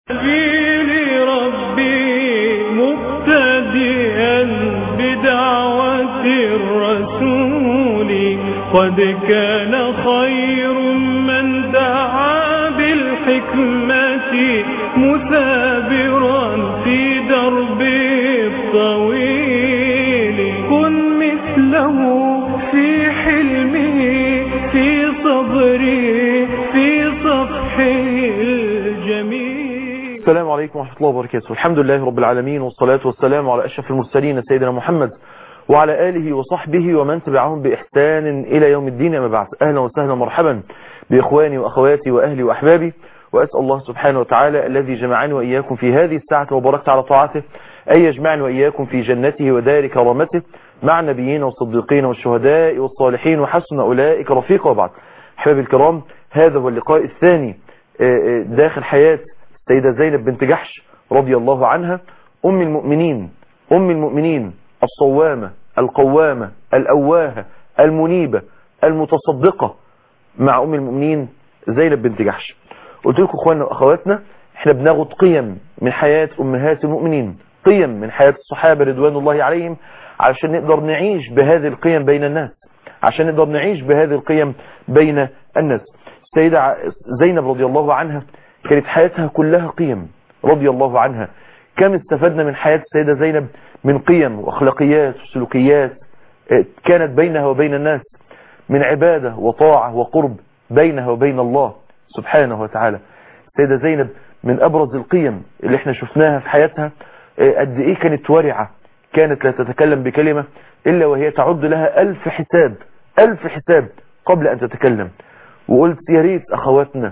سبيل ربي مبتدئا بدعوة الرسول قد كان خير من دعا بالحكمة مثابرا في دربه الطويل كن مثله في حلمه في صبره في صفحه الجميل السلام عليكم ورحمة الله وبركاته الحمد لله رب العالمين والصلاة والسلام على أشرف المرسلين سيدنا محمد وعلى آله وصحبه ومن تبعهم بإحسان إلى يوم الدين أما بعد أهلا وسهلا مرحبا بإخواني وأخواتي وأهلي وأحبابي وأسأل الله سبحانه وتعالى الذي جمعني وإياكم في هذه الساعة وباركت على طاعته أن يجمعني وإياكم في جنته ودار كرامته مع النبيين والصديقين والشهداء والصالحين وحسن أولئك رفيقا وبعد أحبابي الكرام هذا هو اللقاء الثاني داخل حياة السيدة زينب بنت جحش رضي الله عنها أم المؤمنين أم المؤمنين الصوامة القوامة الأواهة المنيبة المتصدقة مع أم المؤمنين زينب بنت جحش قلت لكم أخواننا وأخواتنا احنا بناخد قيم من حياة أمهات المؤمنين قيم من حياة الصحابة رضوان الله عليهم علشان نقدر نعيش بهذه القيم بين الناس عشان نقدر نعيش بهذه القيم بين الناس السيدة زينب رضي الله عنها كانت حياتها كلها قيم رضي الله عنها كم استفدنا من حياة السيدة زينب من قيم وأخلاقيات وسلوكيات كانت بينها وبين الناس من عبادة وطاعة وقرب بينها وبين الله سبحانه وتعالى السيدة زينب من أبرز القيم اللي احنا شفناها في حياتها قد ايه كانت ورعة كانت لا تتكلم بكلمة إلا وهي تعد لها ألف حساب ألف حساب قبل أن تتكلم وقلت يا ريت أخواتنا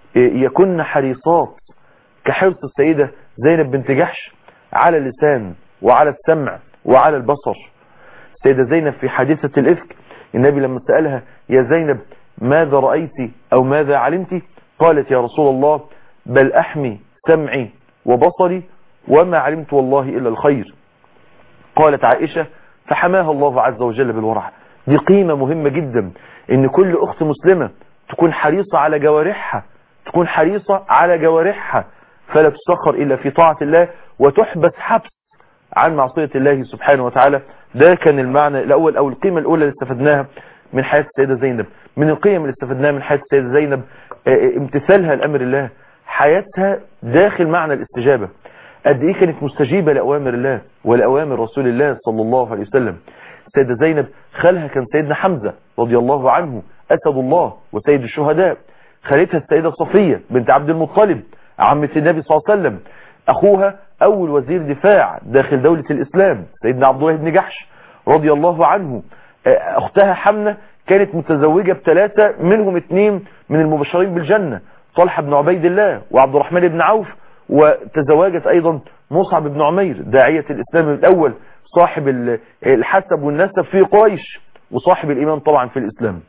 يكن حريصات كحرص السيدة زينب بنت جحش على اللسان وعلى السمع وعلى البصر السيدة زينب في حادثة الإفك النبي لما سألها يا زينب ماذا رأيت أو ماذا علمت قالت يا رسول الله بل أحمي سمعي وبصري وما علمت والله إلا الخير قالت عائشة فحماها الله عز وجل بالورع دي قيمة مهمة جدا ان كل اخت مسلمة تكون حريصة على جوارحها تكون حريصة على جوارحها فلا تسخر إلا في طاعة الله وتحبس حبس عن معصية الله سبحانه وتعالى ده كان المعنى الأول أو القيمة الأولى اللي استفدناها من حياة السيدة زينب من القيم اللي استفدناها من حياة السيدة زينب امتثالها لأمر الله حياتها داخل معنى الاستجابة قد ايه كانت مستجيبة لأوامر الله ولأوامر رسول الله صلى الله عليه وسلم السيدة زينب خالها كان سيدنا حمزة رضي الله عنه أسد الله وسيد الشهداء خالتها السيدة صفية بنت عبد المطلب عمة النبي صلى الله عليه وسلم أخوها أول وزير دفاع داخل دولة الإسلام سيدنا عبد الله بن جحش رضي الله عنه أختها حمنة كانت متزوجة بثلاثة منهم اثنين من المبشرين بالجنة طلحة بن عبيد الله وعبد الرحمن بن عوف وتزوجت أيضا مصعب بن عمير داعية الإسلام الأول صاحب الحسب والنسب في قريش وصاحب الإيمان طبعا في الإسلام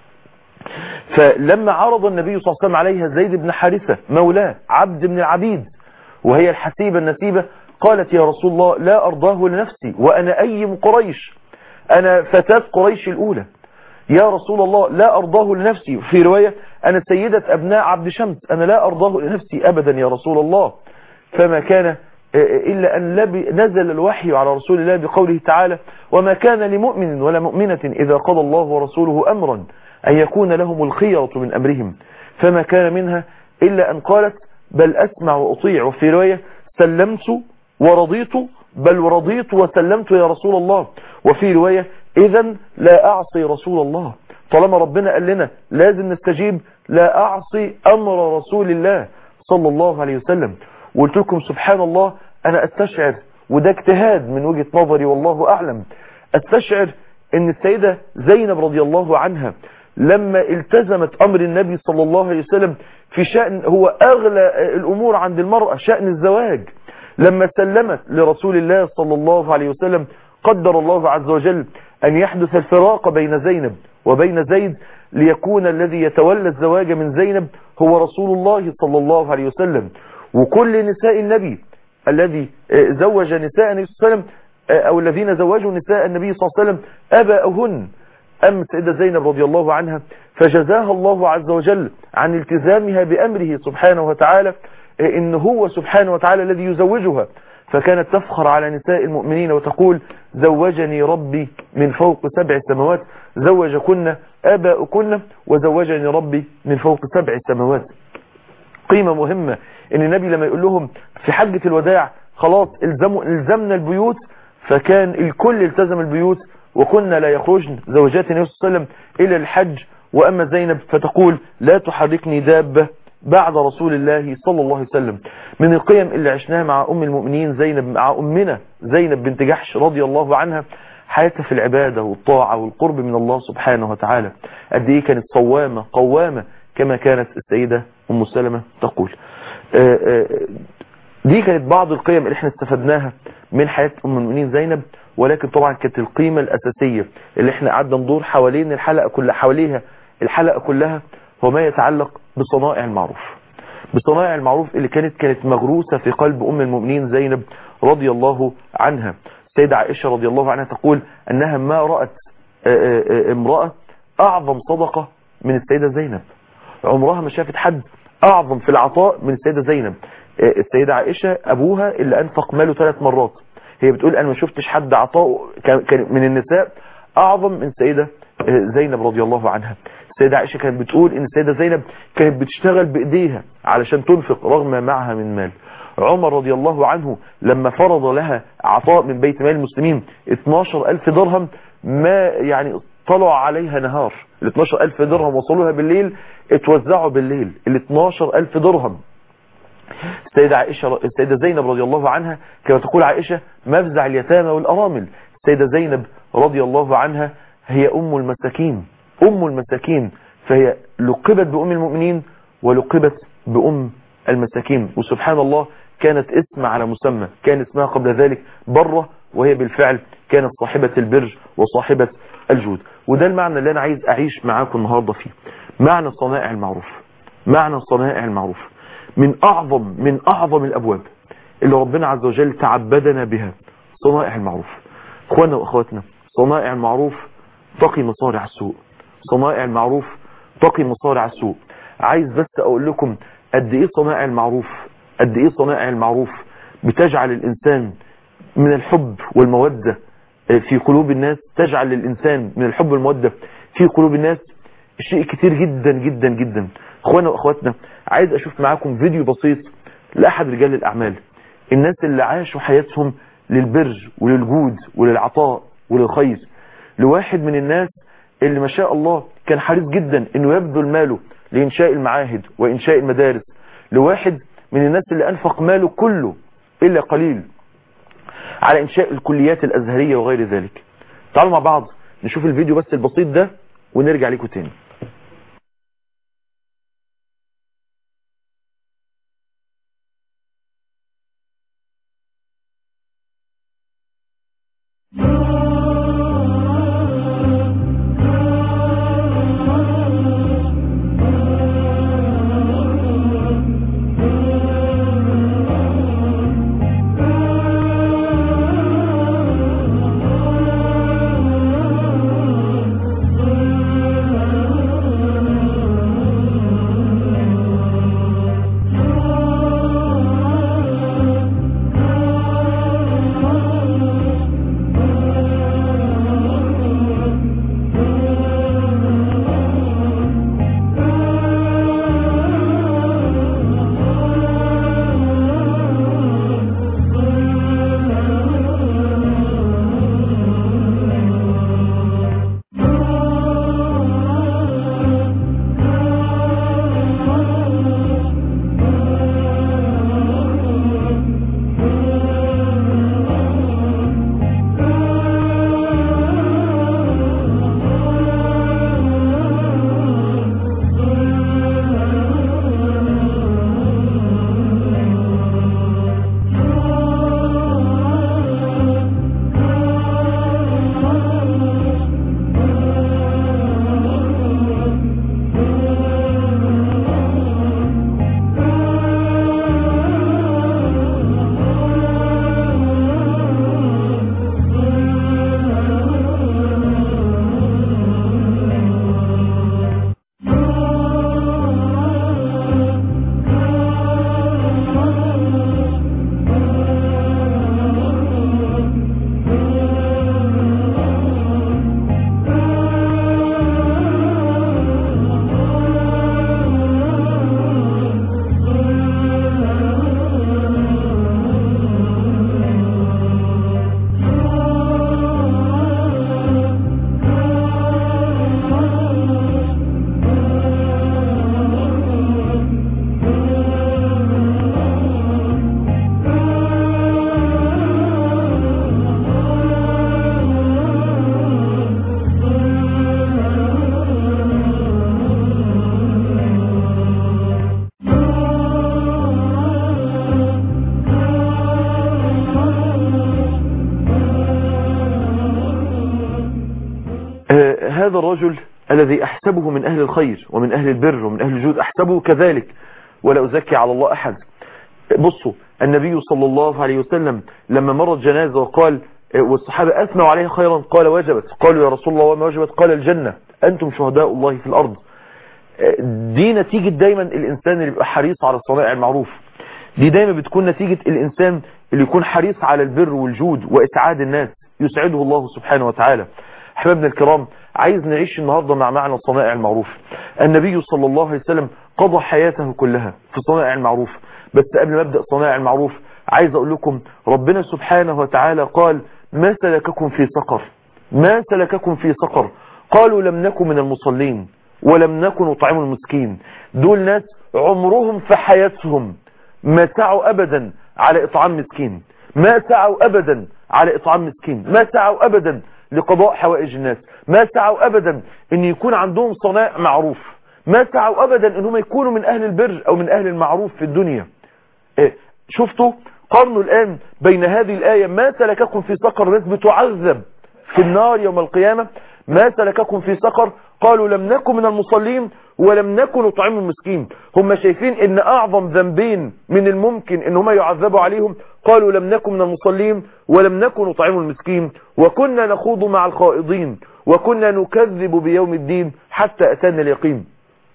فلما عرض النبي صلى الله عليه وسلم عليها زيد بن حارثة مولاه عبد من العبيد وهي الحسيبة النسيبة قالت يا رسول الله لا أرضاه لنفسي وأنا أيم قريش أنا فتاة قريش الأولى يا رسول الله لا أرضاه لنفسي في رواية أنا سيدة أبناء عبد شمس أنا لا أرضاه لنفسي أبدا يا رسول الله فما كان إلا أن نزل الوحي على رسول الله بقوله تعالى وما كان لمؤمن ولا مؤمنة إذا قضى الله ورسوله أمرا أن يكون لهم الخيرة من أمرهم فما كان منها إلا أن قالت بل أسمع وأطيع وفي رواية سلمت ورضيت بل رضيت وسلمت يا رسول الله وفي رواية إذا لا أعصي رسول الله طالما ربنا قال لنا لازم نستجيب لا أعصي أمر رسول الله صلى الله عليه وسلم وقلت لكم سبحان الله أنا أستشعر وده اجتهاد من وجهة نظري والله أعلم أستشعر أن السيدة زينب رضي الله عنها لما التزمت أمر النبي صلى الله عليه وسلم في شأن هو أغلى الأمور عند المرأة شأن الزواج لما سلمت لرسول الله صلى الله عليه وسلم قدر الله عز وجل أن يحدث الفراق بين زينب وبين زيد ليكون الذي يتولى الزواج من زينب هو رسول الله صلى الله عليه وسلم وكل نساء النبي الذي زوج نساء النبي صلى الله عليه وسلم أو الذين زوجوا نساء النبي صلى الله عليه وسلم أباؤهن أم السيدة زينب رضي الله عنها فجزاها الله عز وجل عن التزامها بأمره سبحانه وتعالى ان هو سبحانه وتعالى الذي يزوجها فكانت تفخر على نساء المؤمنين وتقول زوجني ربي من فوق سبع سماوات زوجكن آباؤكن وزوجني ربي من فوق سبع سماوات قيمة مهمة ان النبي لما يقول لهم في حجة الوداع خلاص الزموا الزمنا البيوت فكان الكل التزم البيوت وكنا لا يخرجن زوجات النبي صلى الله عليه وسلم الى الحج واما زينب فتقول لا تحركني دابة بعد رسول الله صلى الله عليه وسلم من القيم اللي عشناها مع ام المؤمنين زينب مع امنا زينب بنت جحش رضي الله عنها حياتها في العبادة والطاعة والقرب من الله سبحانه وتعالى قد ايه كانت صوامة قوامة كما كانت السيدة ام سلمة تقول دي كانت بعض القيم اللي احنا استفدناها من حياة ام المؤمنين زينب ولكن طبعا كانت القيمة الاساسية اللي احنا قعدنا ندور حوالين الحلقة كلها حواليها الحلقة كلها هو ما يتعلق بصنائع المعروف بصنائع المعروف اللي كانت كانت مغروسة في قلب ام المؤمنين زينب رضي الله عنها السيدة عائشة رضي الله عنها تقول انها ما رأت امرأة اعظم صدقة من السيدة زينب عمرها ما شافت حد اعظم في العطاء من السيدة زينب السيدة عائشة ابوها اللي انفق ماله ثلاث مرات هي بتقول انا ما شفتش حد عطاء كان من النساء اعظم من السيدة زينب رضي الله عنها السيدة عائشة كانت بتقول ان السيدة زينب كانت بتشتغل بايديها علشان تنفق رغم ما معها من مال عمر رضي الله عنه لما فرض لها عطاء من بيت مال المسلمين 12 ألف درهم ما يعني طلع عليها نهار ال 12 ألف درهم وصلوها بالليل اتوزعوا بالليل ال 12 ألف درهم السيدة عائشة السيدة زينب رضي الله عنها كما تقول عائشة مفزع اليتامى والأرامل السيدة زينب رضي الله عنها هي أم المساكين أم المساكين فهي لقبت بأم المؤمنين ولقبت بأم المساكين وسبحان الله كانت اسم على مسمى كان اسمها قبل ذلك برة وهي بالفعل كانت صاحبة البر وصاحبة الجود وده المعنى اللي أنا عايز أعيش معاكم النهاردة فيه معنى صنائع المعروف معنى صنائع المعروف من أعظم من أعظم الأبواب اللي ربنا عز وجل تعبدنا بها صنائع المعروف اخوانا واخواتنا صنائع المعروف تقي مصارع السوء صنائع المعروف تقي مصارع السوء عايز بس اقول لكم قد ايه صنائع المعروف قد ايه صنائع المعروف بتجعل الانسان من الحب والمودة في قلوب الناس تجعل للانسان من الحب والمودة في قلوب الناس شيء كتير جدا جدا جدا اخوانا واخواتنا عايز اشوف معاكم فيديو بسيط لاحد رجال الاعمال الناس اللي عاشوا حياتهم للبر وللجود وللعطاء وللخير لواحد من الناس اللي ما شاء الله كان حريص جدا انه يبذل ماله لانشاء المعاهد وانشاء المدارس لواحد من الناس اللي انفق ماله كله الا قليل على انشاء الكليات الازهرية وغير ذلك تعالوا مع بعض نشوف الفيديو بس البسيط ده ونرجع لكم تاني هذا الرجل الذي أحسبه من أهل الخير ومن أهل البر ومن أهل الجود أحسبه كذلك ولا أزكي على الله أحد بصوا النبي صلى الله عليه وسلم لما مرت جنازة وقال والصحابة أثنوا عليها خيرا قال وجبت قالوا يا رسول الله وما وجبت قال الجنة أنتم شهداء الله في الأرض دي نتيجة دايما الإنسان اللي بيبقى حريص على الصنائع المعروف دي دايما بتكون نتيجة الإنسان اللي يكون حريص على البر والجود وإسعاد الناس يسعده الله سبحانه وتعالى أحبابنا الكرام عايز نعيش النهاردة مع معنى الصنائع المعروف النبي صلى الله عليه وسلم قضى حياته كلها في صنائع المعروف بس قبل ما أبدأ صنائع المعروف عايز أقول لكم ربنا سبحانه وتعالى قال ما سلككم في سقر ما سلككم في سقر قالوا لم نكن من المصلين ولم نكن نطعم المسكين دول ناس عمرهم في حياتهم ما سعوا أبدا على إطعام مسكين ما سعوا أبدا على إطعام مسكين ما سعوا أبدا لقضاء حوائج الناس ما سعوا أبدا أن يكون عندهم صناع معروف ما سعوا أبدا أنهم يكونوا من أهل البر أو من أهل المعروف في الدنيا إيه شفتوا قارنوا الآن بين هذه الآية ما سلككم في سقر ناس بتعذب في النار يوم القيامة ما سلككم في سقر قالوا لم نكن من المصلين ولم نكن نطعم المسكين هم شايفين ان اعظم ذنبين من الممكن ان هم يعذبوا عليهم قالوا لم نكن من المصلين ولم نكن نطعم المسكين وكنا نخوض مع الخائضين وكنا نكذب بيوم الدين حتى اتانا اليقين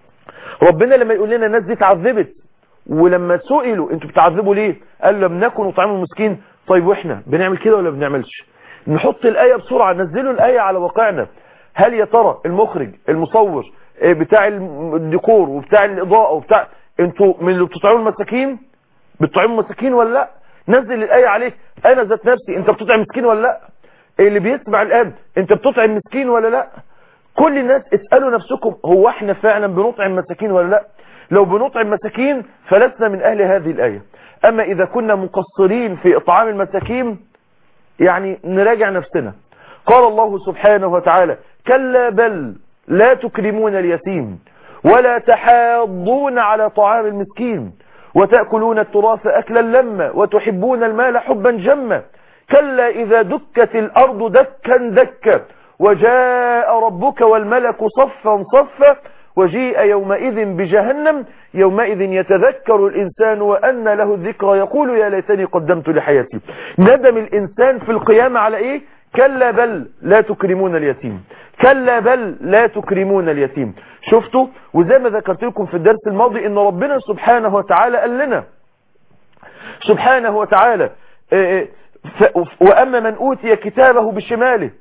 ربنا لما يقول لنا الناس دي اتعذبت ولما سئلوا انتوا بتعذبوا ليه قال لم نكن نطعم المسكين طيب واحنا بنعمل كده ولا بنعملش نحط الآية بسرعة نزلوا الآية على واقعنا هل يا ترى المخرج المصور بتاع الديكور وبتاع الإضاءة وبتاع انتوا من اللي بتطعموا المساكين بتطعموا المساكين ولا لا نزل الآية عليك انا ذات نفسي انت بتطعم مسكين ولا لا اللي بيسمع الآن انت بتطعم مسكين ولا لا كل الناس اسألوا نفسكم هو احنا فعلا بنطعم مساكين ولا لا لو بنطعم مساكين فلسنا من أهل هذه الآية أما إذا كنا مقصرين في إطعام المساكين يعني نراجع نفسنا قال الله سبحانه وتعالى كلا بل لا تكرمون اليتيم ولا تحاضون على طعام المسكين وتأكلون التراث أكلا لما وتحبون المال حبا جما كلا إذا دكت الأرض دكا دكا وجاء ربك والملك صفا صفا وجيء يومئذ بجهنم يومئذ يتذكر الإنسان وأن له الذكرى يقول يا ليتني قدمت لحياتي ندم الإنسان في القيامة على إيه كلا بل لا تكرمون اليتيم كلا بل لا تكرمون اليتيم شفتوا وزي ما ذكرت لكم في الدرس الماضي ان ربنا سبحانه وتعالى قال لنا سبحانه وتعالى وأما من أوتي كتابه بشماله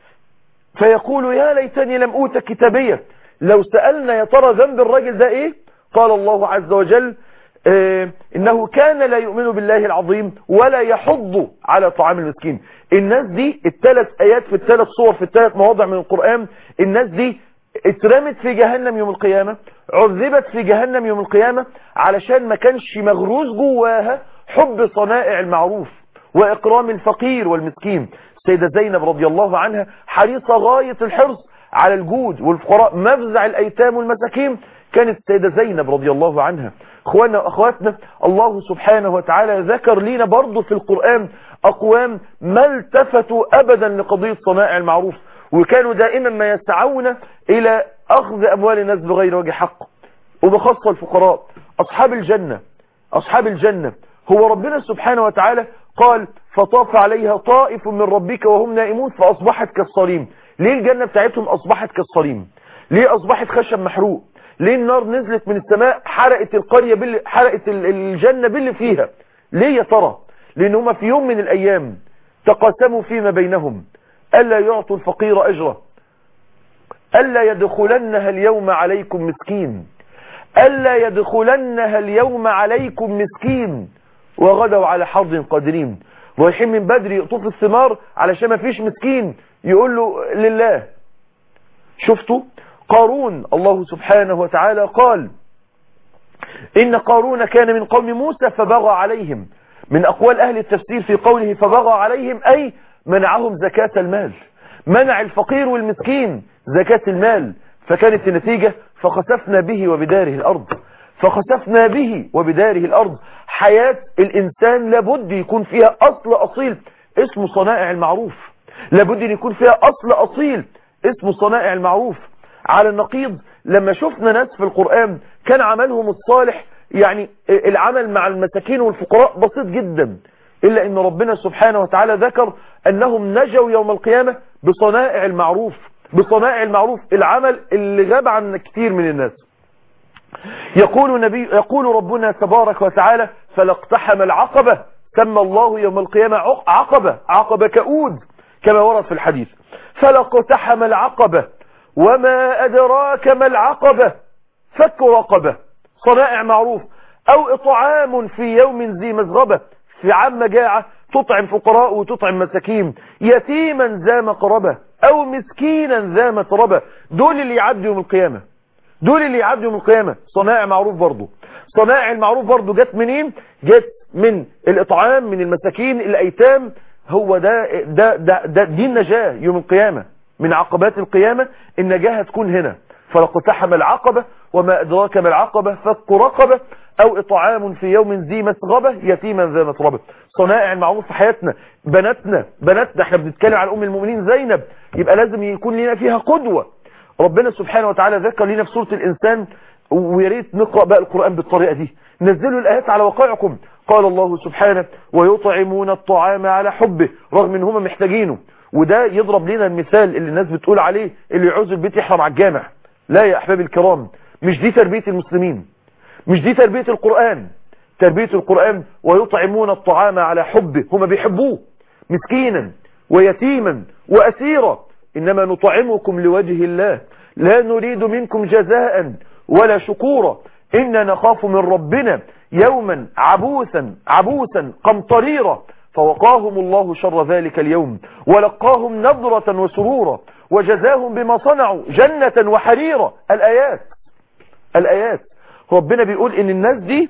فيقول يا ليتني لم أوت كتابية لو سألنا يا ترى ذنب الراجل ده ايه قال الله عز وجل اه انه كان لا يؤمن بالله العظيم ولا يحض على طعام المسكين الناس دي الثلاث ايات في الثلاث صور في الثلاث مواضع من القرآن الناس دي اترمت في جهنم يوم القيامة عذبت في جهنم يوم القيامة علشان ما كانش مغروس جواها حب صنائع المعروف واكرام الفقير والمسكين السيدة زينب رضي الله عنها حريصة غاية الحرص على الجود والفقراء مفزع الايتام والمساكين كانت السيدة زينب رضي الله عنها اخواننا واخواتنا الله سبحانه وتعالى ذكر لنا برضه في القرآن اقوام ما التفتوا ابدا لقضية صنائع المعروف وكانوا دائما ما يسعون الى اخذ اموال الناس بغير وجه حق وبخاصة الفقراء اصحاب الجنة اصحاب الجنة هو ربنا سبحانه وتعالى قال فطاف عليها طائف من ربك وهم نائمون فاصبحت كالصريم ليه الجنة بتاعتهم اصبحت كالصريم ليه اصبحت خشب محروق ليه النار نزلت من السماء حرقت القرية باللي حرقت الجنة باللي فيها ليه يا ترى لان هما في يوم من الايام تقاسموا فيما بينهم الا يعطوا الفقير اجره الا يدخلنها اليوم عليكم مسكين الا يدخلنها اليوم عليكم مسكين وغدوا على حظ قادرين رايحين من بدري يقطفوا الثمار علشان ما فيش مسكين يقول له لله شفتوا قارون الله سبحانه وتعالى قال إن قارون كان من قوم موسى فبغى عليهم من أقوال أهل التفسير في قوله فبغى عليهم أي منعهم زكاة المال منع الفقير والمسكين زكاة المال فكانت النتيجة فخسفنا به وبداره الأرض فخسفنا به وبداره الأرض حياة الإنسان لابد يكون فيها أصل أصيل اسمه صنائع المعروف لابد أن يكون فيها أصل أصيل اسمه صنائع المعروف على النقيض لما شفنا ناس في القرآن كان عملهم الصالح يعني العمل مع المساكين والفقراء بسيط جدا إلا أن ربنا سبحانه وتعالى ذكر أنهم نجوا يوم القيامة بصنائع المعروف بصنائع المعروف العمل اللي غاب عن كثير من الناس يقول, نبي يقول ربنا تبارك وتعالى فلاقتحم العقبة سمى الله يوم القيامة عقبة عقبة كؤود كما ورد في الحديث فلاقتحم العقبة وما أدراك ما العقبة فك رقبة صنائع معروف أو إطعام في يوم ذي مزغبة في عام مجاعة تطعم فقراء وتطعم مساكين يتيما ذا مقربة أو مسكينا ذا متربة دول اللي يعدوا يوم القيامة دول اللي يعدوا يوم القيامة صنائع معروف برضو صنائع المعروف برضو جت منين جت من الإطعام من المساكين الأيتام هو ده, ده, ده, ده دي النجاة يوم القيامة من عقبات القيامة النجاة هتكون هنا فلقتحم العقبة وما أدراك ما العقبة فك رقبة أو إطعام في يوم ذي مسغبة يتيما ذا متربة صنائع المعروف في حياتنا بناتنا بناتنا احنا بنتكلم عن أم المؤمنين زينب يبقى لازم يكون لنا فيها قدوة ربنا سبحانه وتعالى ذكر لنا في سورة الإنسان وياريت نقرأ بقى القرآن بالطريقة دي نزلوا الآيات على واقعكم قال الله سبحانه ويطعمون الطعام على حبه رغم ان هم محتاجينه وده يضرب لنا المثال اللي الناس بتقول عليه اللي يعوز البيت يحرم على الجامع لا يا أحبابي الكرام مش دي تربية المسلمين مش دي تربية القرآن تربية القرآن ويطعمون الطعام على حبه هم بيحبوه مسكينا ويتيما وأسيرا إنما نطعمكم لوجه الله لا نريد منكم جزاء ولا شكورا إنا نخاف من ربنا يوما عبوسا عبوسا قمطريرا فوقاهم الله شر ذلك اليوم ولقاهم نظرة وسرورا وجزاهم بما صنعوا جنة وحريرا الآيات الآيات ربنا بيقول إن الناس دي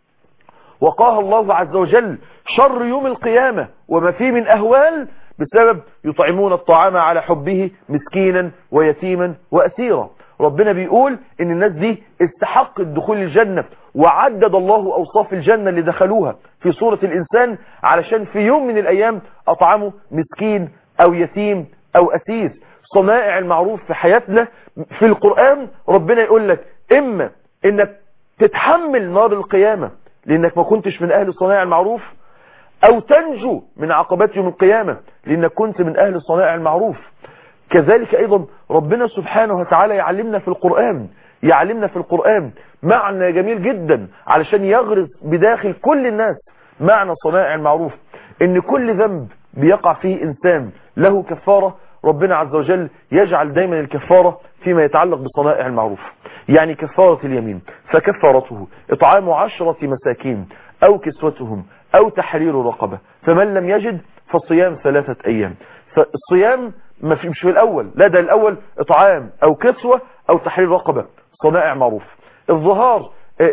وقاها الله عز وجل شر يوم القيامة وما فيه من أهوال بسبب يطعمون الطعام على حبه مسكينا ويتيما وأسيرا ربنا بيقول ان الناس دي استحقت دخول الجنة وعدد الله اوصاف الجنة اللي دخلوها في سورة الانسان علشان في يوم من الايام اطعموا مسكين او يتيم او اسير صنائع المعروف في حياتنا في القرآن ربنا يقول لك اما انك تتحمل نار القيامة لانك ما كنتش من اهل صنائع المعروف او تنجو من عقبات يوم القيامة لانك كنت من اهل صنائع المعروف كذلك ايضا ربنا سبحانه وتعالى يعلمنا في القرآن يعلمنا في القرآن معنى جميل جدا علشان يغرز بداخل كل الناس معنى صنائع المعروف ان كل ذنب بيقع فيه انسان له كفارة ربنا عز وجل يجعل دايما الكفارة فيما يتعلق بصنائع المعروف يعني كفارة اليمين فكفارته اطعام عشرة مساكين او كسوتهم او تحرير رقبة فمن لم يجد فالصيام ثلاثة ايام فالصيام ما في مش في الاول لا ده الاول اطعام او كسوة او تحرير رقبة صنائع معروف الظهار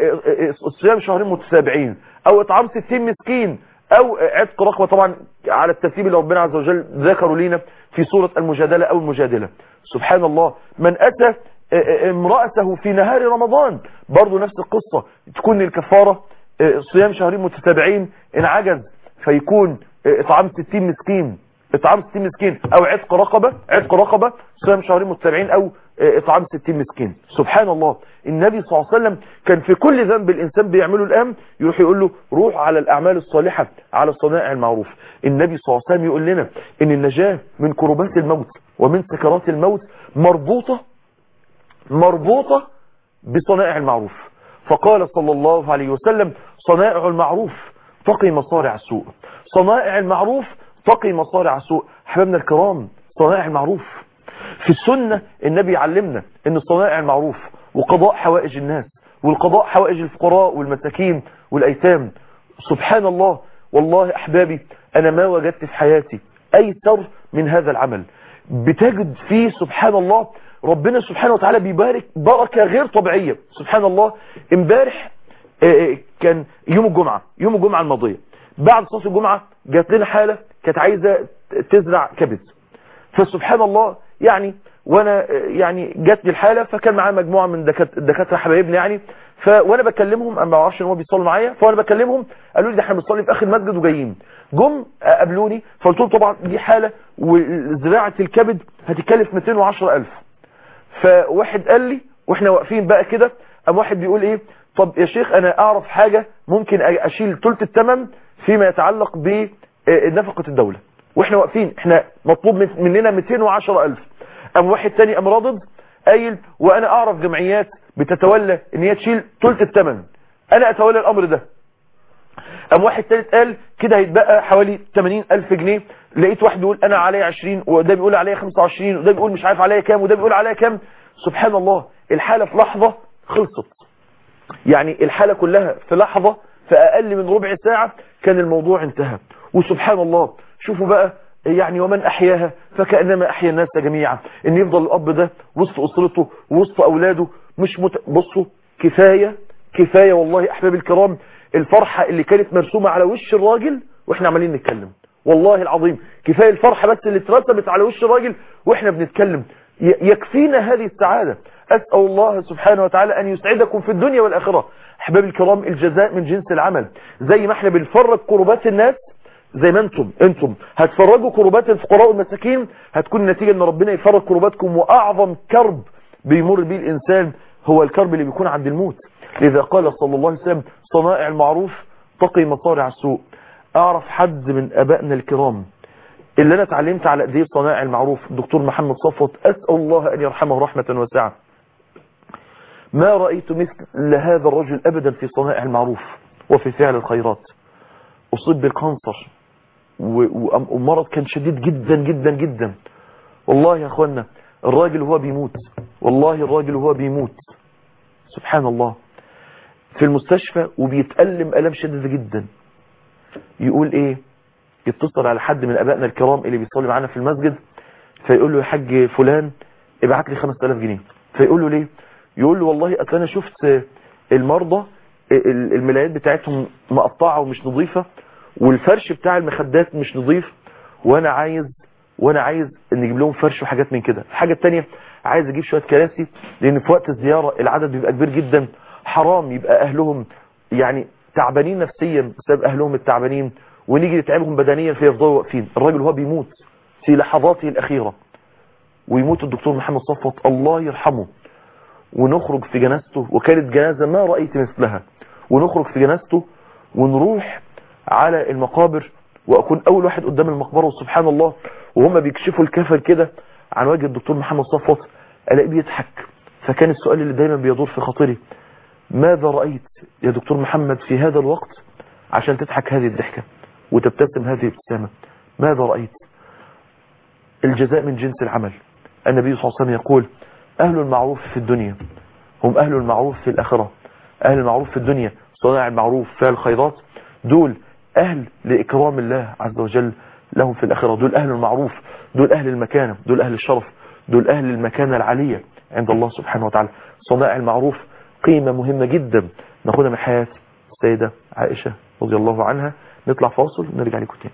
الصيام شهرين متتابعين او اطعام 60 مسكين او عتق رقبة طبعا على الترتيب اللي ربنا عز وجل ذكروا لنا في سورة المجادلة او المجادلة سبحان الله من اتى امرأته في نهار رمضان برضو نفس القصة تكون الكفارة صيام شهرين متتابعين ان عجز فيكون اطعام 60 مسكين اطعام 60 مسكين او عتق رقبة عتق رقبة صيام شهرين متتابعين او اطعام 60 مسكين سبحان الله النبي صلى الله عليه وسلم كان في كل ذنب الانسان بيعمله الان يروح يقول له روح على الاعمال الصالحة على الصنائع المعروف النبي صلى الله عليه وسلم يقول لنا ان النجاة من كربات الموت ومن سكرات الموت مربوطة مربوطة بصنائع المعروف فقال صلى الله عليه وسلم صنائع المعروف تقي مصارع السوء صنائع المعروف تقي مصارع السوء حبابنا الكرام صنائع المعروف في السنة النبي علمنا ان صنائع المعروف وقضاء حوائج الناس والقضاء حوائج الفقراء والمساكين والايتام سبحان الله والله احبابي انا ما وجدت في حياتي ايسر من هذا العمل بتجد فيه سبحان الله ربنا سبحانه وتعالى بيبارك بركة غير طبيعية سبحان الله امبارح كان يوم الجمعة يوم الجمعة الماضية بعد صلاة الجمعة جات لنا حالة كانت عايزة تزرع كبد فسبحان الله يعني وانا يعني جات لي الحالة فكان معاه مجموعة من الدكاترة حبايبنا يعني ف وانا بكلمهم انا ما بعرفش ان هم بيصلوا معايا فانا بكلمهم قالوا لي ده احنا بنصلي في اخر المسجد وجايين جم قابلوني فقلت لهم طبعا دي حاله وزراعه الكبد هتكلف 210000 فواحد قال لي واحنا واقفين بقى كده قام واحد بيقول ايه طب يا شيخ انا اعرف حاجه ممكن اشيل ثلث الثمن فيما يتعلق بنفقه الدوله واحنا واقفين احنا مطلوب مننا 210000 قام واحد تاني قام رادد قايل وانا اعرف جمعيات بتتولى ان هي تشيل ثلث الثمن انا اتولى الامر ده قام واحد ثالث قال كده هيتبقى حوالي 80000 جنيه لقيت واحد بيقول انا عليا 20 وده بيقول عليا 25 وده بيقول مش عارف عليا كام وده بيقول عليا كام سبحان الله الحالة في لحظة خلصت يعني الحالة كلها في لحظة في اقل من ربع ساعة كان الموضوع انتهى وسبحان الله شوفوا بقى يعني ومن احياها فكأنما احيا الناس جميعا ان يفضل الاب ده وسط اسرته وسط اولاده مش مت... بصوا كفاية كفاية والله احباب الكرام الفرحة اللي كانت مرسومة على وش الراجل واحنا عمالين نتكلم والله العظيم كفاية الفرحة بس اللي اترسمت على وش الراجل واحنا بنتكلم يكفينا هذه السعادة أسأل الله سبحانه وتعالى أن يسعدكم في الدنيا والآخرة أحباب الكرام الجزاء من جنس العمل زي ما احنا بنفرج كربات الناس زي ما انتم انتم هتفرجوا كربات الفقراء والمساكين هتكون النتيجة ان ربنا يفرج كرباتكم واعظم كرب بيمر به الانسان هو الكرب اللي بيكون عند الموت لذا قال صلى الله عليه وسلم صنائع المعروف تقي مصارع السوء اعرف حد من ابائنا الكرام اللي انا اتعلمت على ايديه صنائع المعروف الدكتور محمد صفوت اسال الله ان يرحمه رحمه واسعه ما رايت مثل هذا الرجل ابدا في صنائع المعروف وفي فعل الخيرات اصيب بالكانسر ومرض كان شديد جدا جدا جدا والله يا اخوانا الراجل وهو بيموت والله الراجل وهو بيموت سبحان الله في المستشفى وبيتألم ألم شديد جدا يقول ايه يتصل على حد من ابائنا الكرام اللي بيصلي معانا في المسجد فيقول له يا حاج فلان ابعت لي 5000 جنيه فيقول له ليه يقول له والله اصل انا شفت المرضى الملايات بتاعتهم مقطعه ومش نظيفه والفرش بتاع المخدات مش نظيف وانا عايز وانا عايز ان اجيب لهم فرش وحاجات من كده الحاجه الثانيه عايز اجيب شويه كراسي لان في وقت الزياره العدد بيبقى كبير جدا حرام يبقى اهلهم يعني تعبانين نفسيا بسبب اهلهم التعبانين ونيجي نتعبهم بدنيا فيفضلوا واقفين الراجل هو بيموت في لحظاته الاخيره ويموت الدكتور محمد صفوت الله يرحمه ونخرج في جنازته وكانت جنازه ما رايت مثلها ونخرج في جنازته ونروح على المقابر واكون اول واحد قدام المقبره وسبحان الله وهم بيكشفوا الكفن كده عن وجه الدكتور محمد صفوت الاقيه بيضحك فكان السؤال اللي دايما بيدور في خاطري ماذا رايت يا دكتور محمد في هذا الوقت عشان تضحك هذه الضحكه وتبتسم هذه الابتسامه ماذا رايت الجزاء من جنس العمل النبي صلى الله عليه وسلم يقول اهل المعروف في الدنيا هم اهل المعروف في الاخره اهل المعروف في الدنيا صناع المعروف فعل الخيرات دول اهل لاكرام الله عز وجل لهم في الاخره دول اهل المعروف دول اهل المكانه دول اهل الشرف دول اهل المكانه العاليه عند الله سبحانه وتعالى صناع المعروف قيمه مهمه جدا ناخدها من حياه السيده عائشه رضي الله عنها نطلع فاصل ونرجع لكم تاني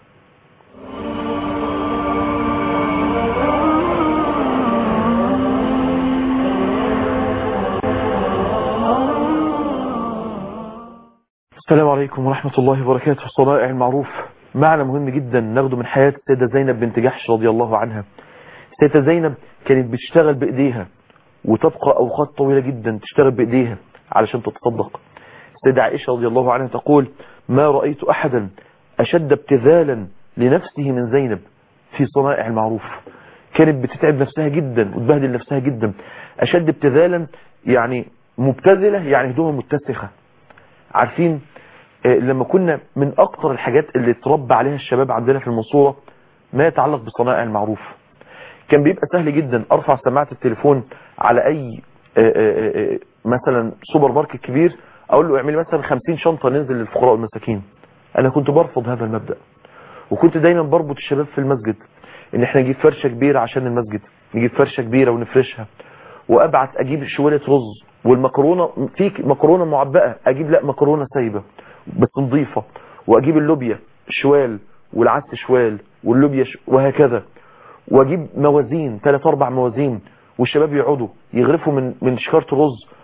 السلام عليكم ورحمة الله وبركاته صنائع المعروف معنى مهم جدا ناخده من حياة السيدة زينب بنت جحش رضي الله عنها السيدة زينب كانت بتشتغل بإيديها وتبقى أوقات طويلة جدا تشتغل بإيديها علشان تتصدق السيدة عائشة رضي الله عنها تقول ما رأيت أحدا أشد ابتذالا لنفسه من زينب في صنائع المعروف كانت بتتعب نفسها جدا وتبهدل نفسها جدا أشد ابتذالا يعني مبتذلة يعني هدومها متسخة عارفين لما كنا من اكتر الحاجات اللي اتربى عليها الشباب عندنا في المنصورة ما يتعلق بصنائع المعروف كان بيبقى سهل جدا ارفع سماعة التليفون على اي مثلا سوبر ماركت كبير اقول له اعمل مثلا 50 شنطة ننزل للفقراء والمساكين انا كنت برفض هذا المبدأ وكنت دايما بربط الشباب في المسجد ان احنا نجيب فرشة كبيرة عشان المسجد نجيب فرشة كبيرة ونفرشها وابعت اجيب شوية رز والمكرونة في مكرونة معبأة اجيب لا مكرونة سايبة بس نظيفة واجيب اللوبيا شوال والعدس شوال واللوبيا ش... وهكذا واجيب موازين ثلاث اربع موازين والشباب يقعدوا يغرفوا من من شكارة الرز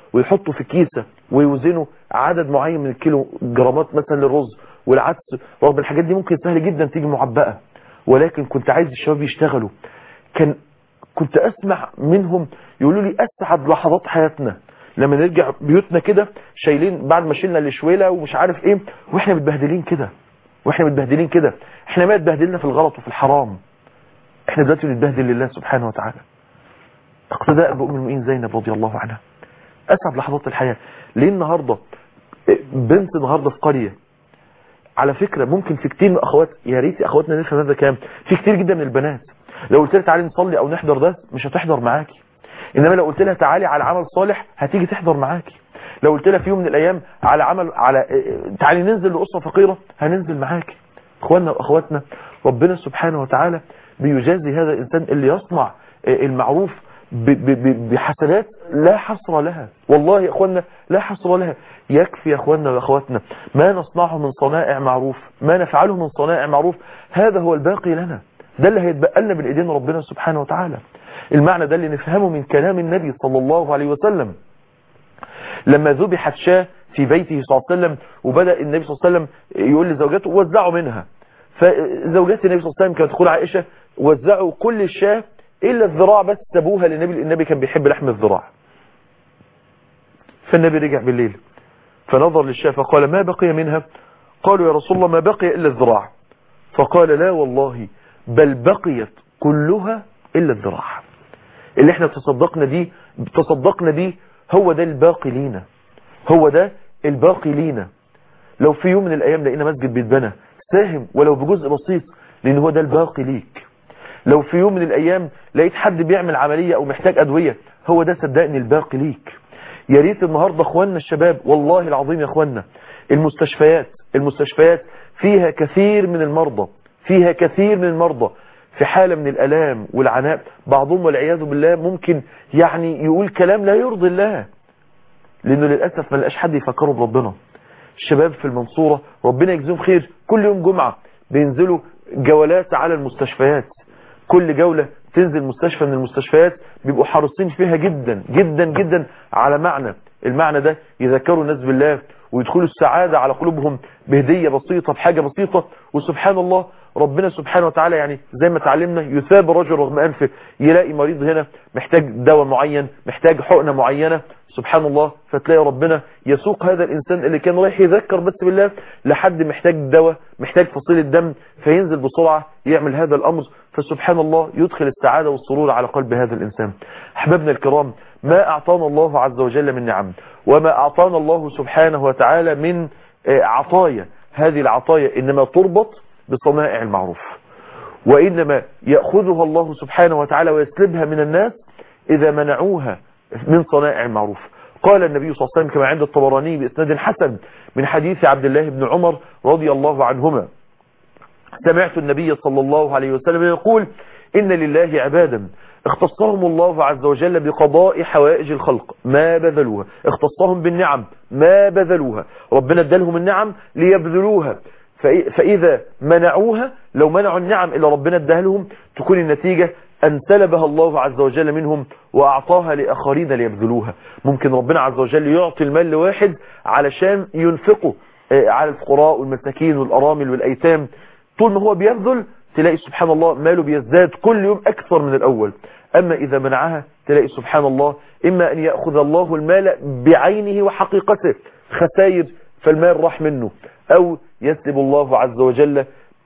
ويحطوا في كيسة ويوزنوا عدد معين من الكيلو جرامات مثلا للرز والعدس رغم الحاجات دي ممكن سهل جدا تيجي معبأة ولكن كنت عايز الشباب يشتغلوا كان كنت اسمع منهم يقولوا لي اسعد لحظات حياتنا لما نرجع بيوتنا كده شايلين بعد ما شلنا الشويله ومش عارف ايه واحنا متبهدلين كده واحنا متبهدلين كده احنا ما اتبهدلنا في الغلط وفي الحرام احنا دلوقتي بنتبهدل لله سبحانه وتعالى اقتداء بأم المؤمنين زينب رضي الله عنها اسعد لحظات الحياه ليه النهارده بنت النهارده في قريه على فكره ممكن في كتير من اخوات يا ريت اخواتنا نفهم هذا كام في كتير جدا من البنات لو قلت لها تعالي نصلي او نحضر ده مش هتحضر معاكي انما لو قلت لها تعالي على عمل صالح هتيجي تحضر معاكي لو قلت لها في يوم من الايام على عمل على تعالي ننزل لاسره فقيره هننزل معاكي اخواننا واخواتنا ربنا سبحانه وتعالى بيجازي هذا الانسان اللي يصنع المعروف بحسنات لا حصر لها والله يا اخواننا لا حصر لها يكفي يا اخواننا واخواتنا ما نصنعه من صنائع معروف ما نفعله من صنائع معروف هذا هو الباقي لنا ده اللي هيتبقى لنا بين ايدين ربنا سبحانه وتعالى المعنى ده اللي نفهمه من كلام النبي صلى الله عليه وسلم لما ذبحت شاة في بيته صلى الله عليه وسلم وبدأ النبي صلى الله عليه وسلم يقول لزوجاته وزعوا منها فزوجات النبي صلى الله عليه وسلم كانت تقول عائشة وزعوا كل الشاة إلا الذراع بس سابوها للنبي النبي كان بيحب لحم الذراع فالنبي رجع بالليل فنظر للشاة فقال ما بقي منها قالوا يا رسول الله ما بقي إلا الذراع فقال لا والله بل بقيت كلها إلا الذراع اللي احنا تصدقنا دي تصدقنا بيه هو ده الباقي لينا هو ده الباقي لينا لو في يوم من الأيام لقينا مسجد بيتبنى ساهم ولو بجزء بسيط لأن هو ده الباقي ليك لو في يوم من الأيام لقيت حد بيعمل عملية أو محتاج أدوية هو ده صدقني الباقي ليك يا ريت النهاردة اخواننا الشباب والله العظيم يا اخواننا المستشفيات المستشفيات فيها كثير من المرضى فيها كثير من المرضى في حالة من الألام والعناء بعضهم والعياذ بالله ممكن يعني يقول كلام لا يرضي الله لأنه للأسف ما لقاش حد يفكروا بربنا الشباب في المنصورة ربنا يجزيهم خير كل يوم جمعة بينزلوا جولات على المستشفيات كل جولة تنزل مستشفى من المستشفيات بيبقوا حريصين فيها جدا جدا جدا على معنى المعنى ده يذكروا الناس بالله ويدخلوا السعادة على قلوبهم بهدية بسيطة بحاجة بسيطة وسبحان الله ربنا سبحانه وتعالى يعني زي ما تعلمنا يثاب الرجل رغم أنفه يلاقي مريض هنا محتاج دواء معين محتاج حقنة معينة سبحان الله فتلاقي ربنا يسوق هذا الإنسان اللي كان رايح يذكر بس بالله لحد محتاج دواء محتاج فصيل الدم فينزل بسرعة يعمل هذا الأمر فسبحان الله يدخل السعادة والسرور على قلب هذا الإنسان أحبابنا الكرام ما أعطانا الله عز وجل من نعم وما أعطانا الله سبحانه وتعالى من عطايا هذه العطايا إنما تربط بصنائع المعروف وإنما يأخذها الله سبحانه وتعالى ويسلبها من الناس إذا منعوها من صنائع المعروف قال النبي صلى الله عليه وسلم كما عند الطبراني بإسناد حسن من حديث عبد الله بن عمر رضي الله عنهما سمعت النبي صلى الله عليه وسلم يقول إن لله عبادا اختصهم الله عز وجل بقضاء حوائج الخلق ما بذلوها اختصهم بالنعم ما بذلوها ربنا ادالهم النعم ليبذلوها فإذا منعوها لو منعوا النعم اللي ربنا اداها لهم تكون النتيجة أن سلبها الله عز وجل منهم وأعطاها لآخرين ليبذلوها ممكن ربنا عز وجل يعطي المال لواحد علشان ينفقه على الفقراء والمساكين والأرامل والأيتام طول ما هو بيبذل تلاقي سبحان الله ماله بيزداد كل يوم أكثر من الأول أما إذا منعها تلاقي سبحان الله إما أن يأخذ الله المال بعينه وحقيقته خسائر فالمال راح منه أو يسلب الله عز وجل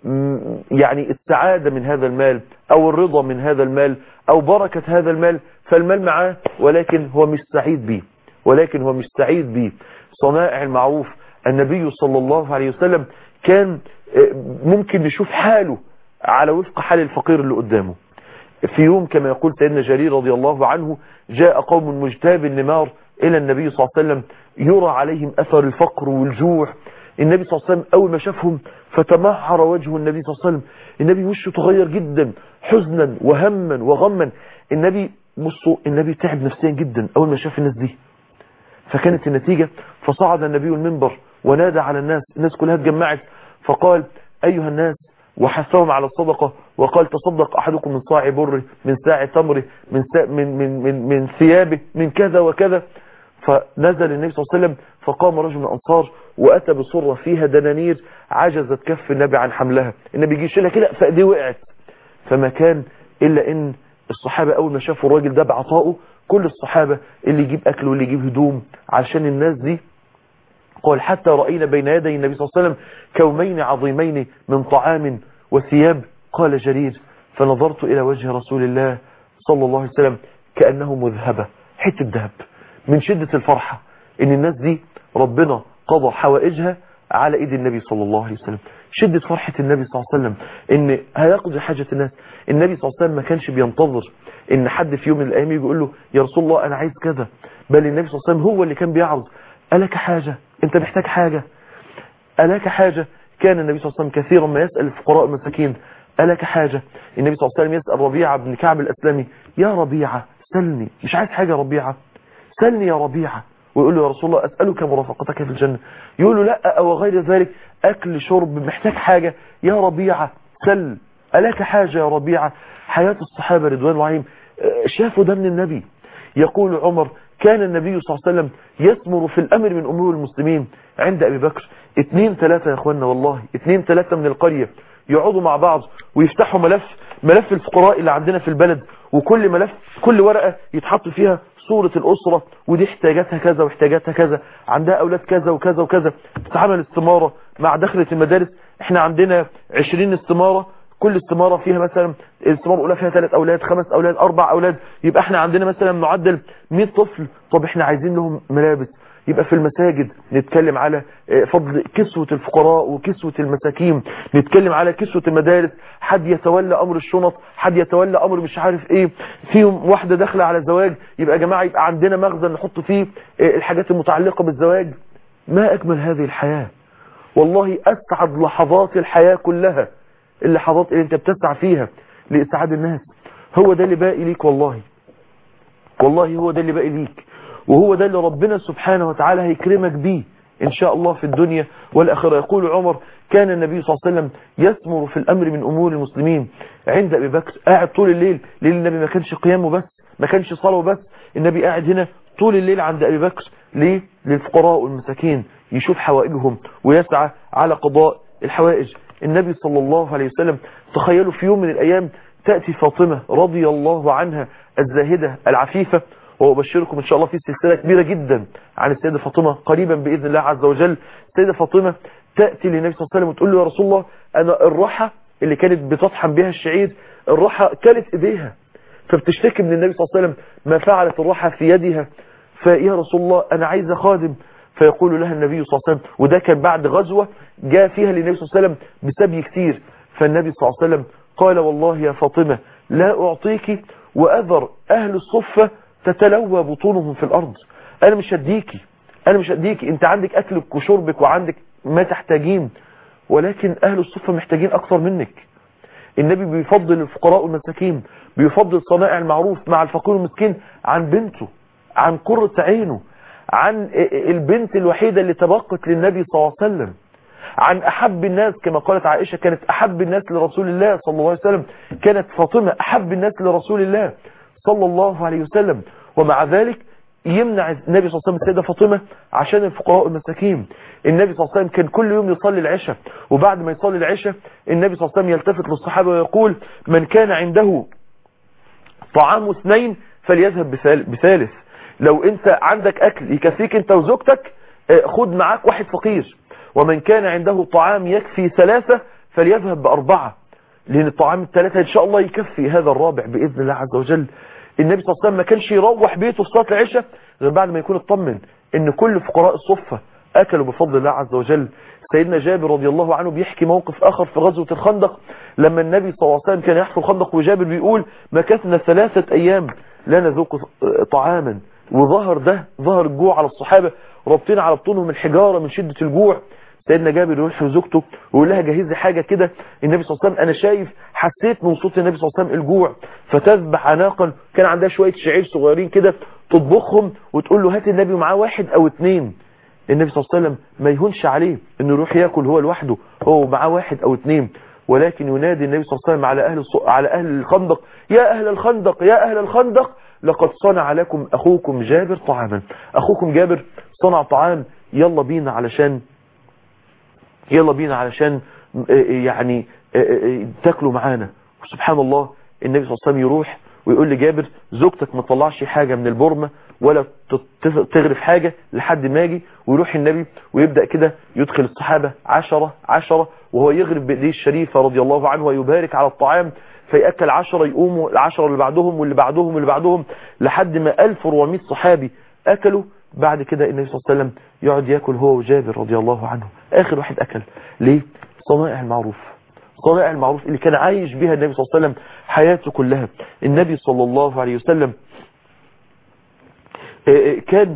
يعني السعادة من هذا المال أو الرضا من هذا المال أو بركة هذا المال فالمال معاه ولكن هو مش سعيد به ولكن هو مش سعيد به صنائع المعروف النبي صلى الله عليه وسلم كان ممكن نشوف حاله على وفق حال الفقير اللي قدامه في يوم كما يقول سيدنا جرير رضي الله عنه جاء قوم مجتاب النمار إلى النبي صلى الله عليه وسلم يرى عليهم أثر الفقر والجوع النبي صلى الله عليه وسلم أول ما شافهم فتمعر وجه النبي صلى الله عليه وسلم النبي وشه تغير جدا حزنا وهما وغما النبي بصوا النبي تعب نفسيا جدا أول ما شاف الناس دي فكانت النتيجة فصعد النبي المنبر ونادى على الناس الناس كلها اتجمعت فقال أيها الناس وحثهم على الصدقة وقال تصدق أحدكم من صاع بره من ساع تمره من, سا من, من, من, من ثيابه من كذا وكذا فنزل النبي صلى الله عليه وسلم فقام رجل من الأنصار وأتى بصرة فيها دنانير عجزت كف النبي عن حملها النبي يجي يشيلها كده فأيديه وقعت فما كان إلا إن الصحابة أول ما شافوا الراجل ده بعطائه كل الصحابة اللي يجيب أكل واللي يجيب هدوم عشان الناس دي قال حتى رأينا بين يدي النبي صلى الله عليه وسلم كومين عظيمين من طعام وثياب قال جرير فنظرت إلى وجه رسول الله صلى الله عليه وسلم كأنه مذهبة حتة ذهب من شدة الفرحة ان الناس دي ربنا قضى حوائجها على ايد النبي صلى الله عليه وسلم شدة فرحة النبي صلى الله عليه وسلم ان هيقضي حاجة الناس النبي صلى الله عليه وسلم ما كانش بينتظر ان حد في يوم من الايام يجي يقول له يا رسول الله انا عايز كذا بل النبي صلى الله عليه وسلم هو اللي كان بيعرض ألك حاجة انت محتاج حاجة ألك حاجة كان النبي صلى الله عليه وسلم كثيرا ما يسأل الفقراء المساكين ألك حاجة النبي صلى الله عليه وسلم يسأل ربيعة بن كعب الأسلمي يا ربيعة سلني مش عايز حاجة ربيعة سلني يا ربيعة ويقول له يا رسول الله أسألك مرافقتك في الجنة يقول له لا أو غير ذلك أكل شرب محتاج حاجة يا ربيعة سل ألك حاجة يا ربيعة حياة الصحابة رضوان الله عليهم شافوا ده من النبي يقول عمر كان النبي صلى الله عليه وسلم يثمر في الأمر من أمور المسلمين عند أبي بكر اتنين ثلاثة يا أخوانا والله اتنين ثلاثة من القرية يقعدوا مع بعض ويفتحوا ملف ملف الفقراء اللي عندنا في البلد وكل ملف كل ورقة يتحط فيها صورة الأسرة ودي احتياجاتها كذا واحتياجاتها كذا عندها أولاد كذا وكذا وكذا تتعمل استمارة مع دخلة المدارس احنا عندنا 20 استمارة كل استمارة فيها مثلا الاستمارة الأولى فيها ثلاث أولاد خمس أولاد أربع أولاد يبقى احنا عندنا مثلا معدل 100 طفل طب احنا عايزين لهم ملابس يبقى في المساجد نتكلم على فضل كسوة الفقراء وكسوة المساكين نتكلم على كسوة المدارس حد يتولى أمر الشنط حد يتولى أمر مش عارف ايه فيهم واحدة داخلة على زواج يبقى يا جماعة يبقى عندنا مخزن نحط فيه الحاجات المتعلقة بالزواج ما أجمل هذه الحياة والله أسعد لحظات الحياة كلها اللحظات اللي انت بتسعى فيها لإسعاد الناس هو ده اللي باقي ليك والله والله هو ده اللي باقي ليك وهو ده اللي ربنا سبحانه وتعالى هيكرمك بيه إن شاء الله في الدنيا والآخرة يقول عمر كان النبي صلى الله عليه وسلم يثمر في الأمر من أمور المسلمين عند أبي بكر قاعد طول الليل ليل النبي ما كانش قيامه بس ما كانش صلاة بس النبي قاعد هنا طول الليل عند أبي بكر ليه للفقراء والمساكين يشوف حوائجهم ويسعى على قضاء الحوائج النبي صلى الله عليه وسلم تخيلوا في يوم من الأيام تأتي فاطمة رضي الله عنها الزاهدة العفيفة وأبشركم إن شاء الله في سلسلة كبيرة جدا عن السيدة فاطمة قريبا بإذن الله عز وجل السيدة فاطمة تأتي للنبي صلى الله عليه وسلم وتقول له يا رسول الله أنا الراحة اللي كانت بتطحن بها الشعير الراحة كانت إيديها فبتشتكي من النبي صلى الله عليه وسلم ما فعلت الراحة في يدها فيا رسول الله أنا عايزة خادم فيقول لها النبي صلى الله عليه وسلم وده كان بعد غزوة جاء فيها للنبي صلى الله عليه وسلم بسبي كتير فالنبي صلى الله عليه وسلم قال والله يا فاطمة لا أعطيك وأذر أهل الصفة تتلوى بطونهم في الأرض أنا مش هديكي أنا مش هديكي أنت عندك أكلك وشربك وعندك ما تحتاجين ولكن أهل الصفة محتاجين أكثر منك النبي بيفضل الفقراء والمساكين بيفضل صنائع المعروف مع الفقير والمسكين عن بنته عن قرة عينه عن البنت الوحيدة اللي تبقت للنبي صلى الله عليه وسلم عن أحب الناس كما قالت عائشة كانت أحب الناس لرسول الله صلى الله عليه وسلم كانت فاطمة أحب الناس لرسول الله صلى الله عليه وسلم ومع ذلك يمنع النبي صلى الله عليه وسلم السيدة فاطمة عشان الفقراء والمساكين النبي صلى الله عليه وسلم كان كل يوم يصلي العشاء وبعد ما يصلي العشاء النبي صلى الله عليه وسلم يلتفت للصحابة ويقول من كان عنده طعام اثنين فليذهب بثالث لو انت عندك اكل يكفيك انت وزوجتك خد معاك واحد فقير ومن كان عنده طعام يكفي ثلاثة فليذهب بأربعة لأن الطعام الثلاثة إن شاء الله يكفي هذا الرابع بإذن الله عز وجل النبي صلى الله عليه وسلم ما كانش يروح بيته في صلاة العشاء غير بعد ما يكون اطمن ان كل فقراء الصفة اكلوا بفضل الله عز وجل سيدنا جابر رضي الله عنه بيحكي موقف اخر في غزوة الخندق لما النبي صلى الله عليه وسلم كان يحفر الخندق وجابر بيقول مكثنا ثلاثة ايام لا نذوق طعاما وظهر ده ظهر الجوع على الصحابة رابطين على بطونهم الحجارة من شدة الجوع سيدنا جابر يروح لزوجته ويقول لها جهزي حاجة كده النبي صلى الله عليه وسلم انا شايف حسيت من صوت النبي صلى الله عليه وسلم الجوع فتذبح عناقا كان عندها شوية شعير صغيرين كده تطبخهم وتقول له هات النبي معاه واحد او اتنين النبي صلى الله عليه وسلم ما يهونش عليه انه يروح ياكل هو لوحده هو معاه واحد او اتنين ولكن ينادي النبي صلى الله عليه وسلم على أهل, الص... على أهل الخندق يا أهل الخندق يا أهل الخندق لقد صنع لكم أخوكم جابر طعاما أخوكم جابر صنع طعام يلا بينا علشان يلا بينا علشان يعني تاكلوا معانا سبحان الله النبي صلى الله عليه وسلم يروح ويقول لجابر زوجتك ما تطلعش حاجة من البرمة ولا تغرف حاجة لحد ما يجي ويروح النبي ويبدأ كده يدخل الصحابة عشرة عشرة وهو يغرف بإيديه الشريفة رضي الله عنه ويبارك على الطعام فيأكل عشرة يقوموا العشرة اللي بعدهم واللي بعدهم واللي بعدهم لحد ما 1400 صحابي أكلوا بعد كده النبي صلى الله عليه وسلم يقعد يأكل هو وجابر رضي الله عنه آخر واحد أكل ليه؟ صنائع المعروف صنائع المعروف اللي كان عايش بها النبي صلى الله عليه وسلم حياته كلها النبي صلى الله عليه وسلم كان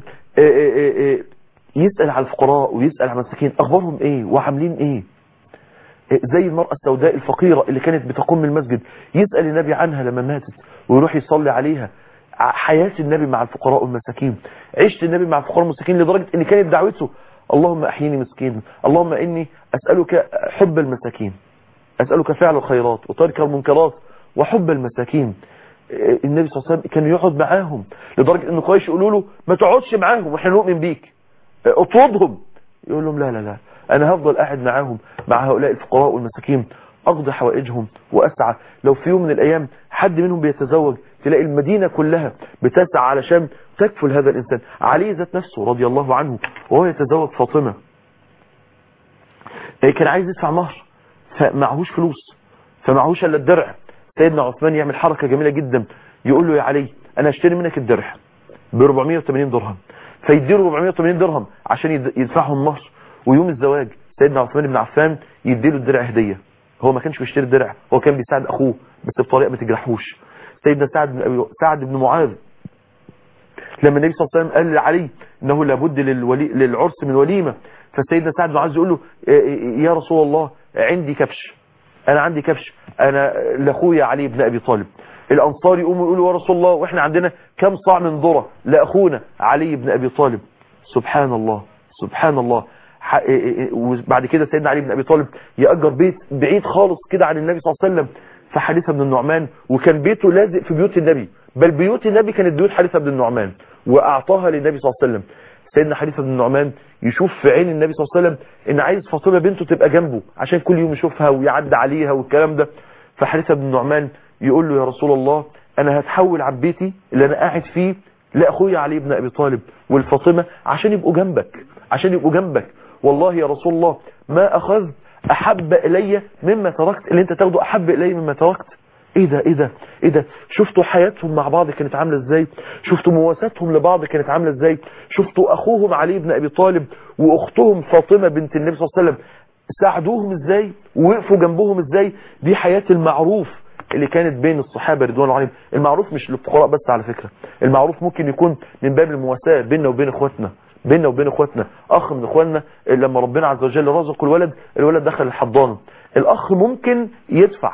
يسأل على الفقراء ويسأل على المساكين أخبارهم إيه وعاملين إيه زي المرأة السوداء الفقيرة اللي كانت بتقوم من المسجد يسأل النبي عنها لما ماتت ويروح يصلي عليها حياة النبي مع الفقراء والمساكين عشت النبي مع الفقراء والمساكين لدرجة ان كانت دعوته اللهم احييني مسكين اللهم اني اسألك حب المساكين اسألك فعل الخيرات وترك المنكرات وحب المساكين النبي صلى الله عليه وسلم كان يقعد معاهم لدرجة ان قريش يقولوا له ما تقعدش معاهم واحنا نؤمن بيك اطردهم يقول لهم لا لا لا انا هفضل قاعد معاهم مع هؤلاء الفقراء والمساكين اقضي حوائجهم واسعى لو في يوم من الايام حد منهم بيتزوج تلاقي المدينة كلها بتسعى علشان تكفل هذا الانسان علي ذات نفسه رضي الله عنه وهو يتزوج فاطمة كان عايز يدفع مهر فمعهوش فلوس فمعهوش الا الدرع سيدنا عثمان يعمل حركة جميلة جدا يقول له يا علي انا اشتري منك الدرع ب 480 درهم فيديله 480 درهم عشان يدفعهم مهر ويوم الزواج سيدنا عثمان بن عفان يديله الدرع هدية هو ما كانش بيشتري الدرع هو كان بيساعد اخوه بس بطريقة ما تجرحوش سيدنا سعد بن أبي سعد بن معاذ لما النبي صلى الله عليه وسلم قال لعلي انه لابد للولي للعرس من وليمه فسيدنا سعد بن معاذ يقول له يا رسول الله عندي كبش انا عندي كبش انا لاخويا علي بن ابي طالب الانصار يقوموا يقولوا يا رسول الله واحنا عندنا كم صاع من ذره لاخونا علي بن ابي طالب سبحان الله سبحان الله وبعد كده سيدنا علي بن ابي طالب يأجر بيت بعيد خالص كده عن النبي صلى الله عليه وسلم فحارثة بن النعمان وكان بيته لازق في بيوت النبي بل بيوت النبي كانت بيوت حارثة بن النعمان واعطاها للنبي صلى الله عليه وسلم سيدنا حارثة بن النعمان يشوف في عين النبي صلى الله عليه وسلم ان عايز فاطمة بنته تبقى جنبه عشان كل يوم يشوفها ويعدي عليها والكلام ده فحارثة بن النعمان يقول له يا رسول الله انا هتحول عن بيتي اللي انا قاعد فيه لاخويا علي بن ابي طالب والفاطمة عشان يبقوا جنبك عشان يبقوا جنبك والله يا رسول الله ما اخذت احب الي مما تركت اللي انت تاخده احب الي مما تركت ايه ده ايه ده ايه ده شفتوا حياتهم مع بعض كانت عامله ازاي شفتوا مواساتهم لبعض كانت عامله ازاي شفتوا اخوهم علي بن ابي طالب واختهم فاطمه بنت النبي صلى الله عليه وسلم ساعدوهم ازاي ووقفوا جنبهم ازاي دي حياه المعروف اللي كانت بين الصحابه رضوان الله عليهم المعروف مش للفقراء بس على فكره المعروف ممكن يكون من باب المواساه بيننا وبين اخواتنا بيننا وبين اخواتنا اخ من اخواننا لما ربنا عز وجل رزق الولد الولد دخل الحضانه الاخ ممكن يدفع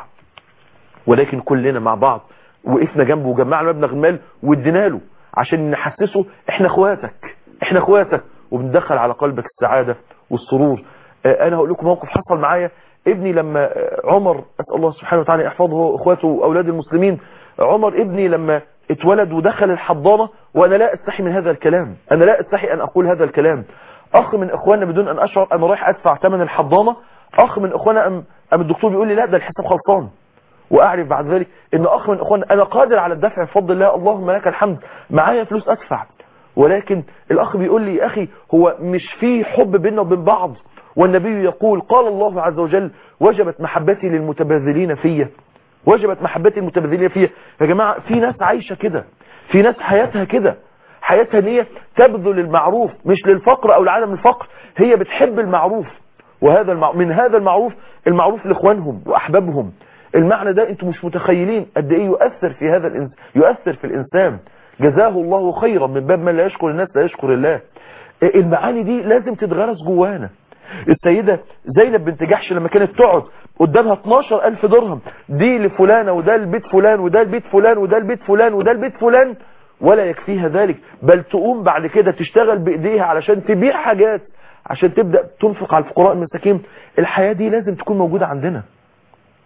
ولكن كلنا مع بعض وقفنا جنبه وجمعنا مبلغ المال وادينا له عشان نحسسه احنا اخواتك احنا اخواتك وبندخل على قلبك السعادة والسرور انا هقول لكم موقف حصل معايا ابني لما عمر اسال الله سبحانه وتعالى يحفظه واخواته واولاد المسلمين عمر ابني لما اتولد ودخل الحضانة وانا لا استحي من هذا الكلام انا لا استحي ان اقول هذا الكلام اخ من اخواننا بدون ان اشعر انا رايح ادفع ثمن الحضانة اخ من اخواننا ام, أم الدكتور بيقول لي لا ده الحساب خلصان واعرف بعد ذلك ان اخ من اخواننا انا قادر على الدفع بفضل الله اللهم لك الحمد معايا فلوس ادفع ولكن الاخ بيقول لي يا اخي هو مش في حب بيننا وبين بعض والنبي يقول قال الله عز وجل وجبت محبتي للمتبذلين فيا وجبت محبتي المتبذلين فيا يا جماعة في ناس عايشة كده في ناس حياتها كده حياتها ان هي تبذل المعروف مش للفقر او لعدم الفقر هي بتحب المعروف وهذا المع... من هذا المعروف المعروف لاخوانهم واحبابهم المعنى ده انتم مش متخيلين قد ايه يؤثر في هذا الانس... يؤثر في الانسان جزاه الله خيرا من باب من لا يشكر الناس لا يشكر الله المعاني دي لازم تتغرس جوانا السيدة زينب بنت جحش لما كانت تقعد قدامها 12 ألف درهم دي لفلانة وده البيت فلان وده البيت فلان وده البيت فلان وده البيت فلان ولا يكفيها ذلك بل تقوم بعد كده تشتغل بإيديها علشان تبيع حاجات عشان تبدأ تنفق على الفقراء المساكين الحياة دي لازم تكون موجودة عندنا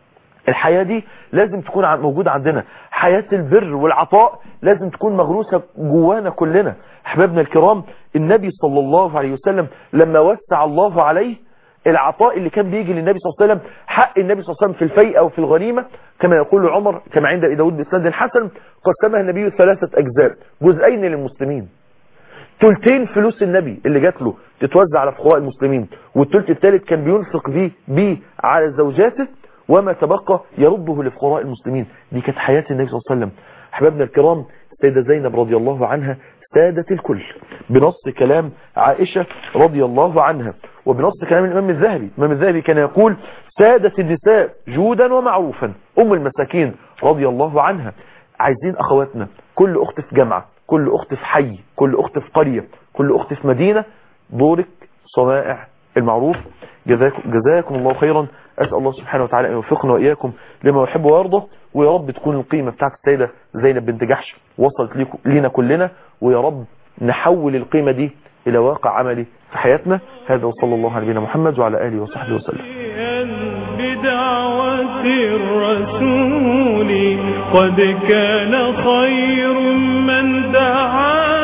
الحياة دي لازم تكون ع- موجودة عندنا حياة البر والعطاء لازم تكون مغروسة جوانا كلنا احبابنا الكرام النبي صلى الله عليه وسلم لما وسع الله عليه العطاء اللي كان بيجي للنبي صلى الله عليه وسلم حق النبي صلى الله عليه وسلم في الفيء او في الغنيمة كما يقول عمر كما عند ابي داود بإسناد حسن قسمها النبي ثلاثة اجزاء جزئين للمسلمين تلتين فلوس النبي اللي جات له تتوزع على فقراء المسلمين والتلت الثالث كان بينفق بيه بيه على زوجاته وما تبقى يرده لفقراء المسلمين دي كانت حياة النبي صلى الله عليه وسلم احبابنا الكرام السيدة زينب رضي الله عنها سادة الكل بنص كلام عائشة رضي الله عنها وبنص كلام الإمام الذهبي الإمام الذهبي كان يقول سادة النساء جودا ومعروفا أم المساكين رضي الله عنها عايزين أخواتنا كل أخت في جامعة كل أخت في حي كل أخت في قرية كل أخت في مدينة دورك صنائع المعروف جزاكم, جزاكم الله خيرا أسأل الله سبحانه وتعالى أن يوفقنا وإياكم لما يحب ويرضى ويا رب تكون القيمة بتاعت السيدة زينب بنت جحش وصلت ليكم- لينا كلنا ويا رب نحول القيمة دي إلى واقع عملي في حياتنا هذا وصلى الله على نبينا محمد وعلى آله وصحبه وسلم بدعوة الرسول قد كان خير من دعا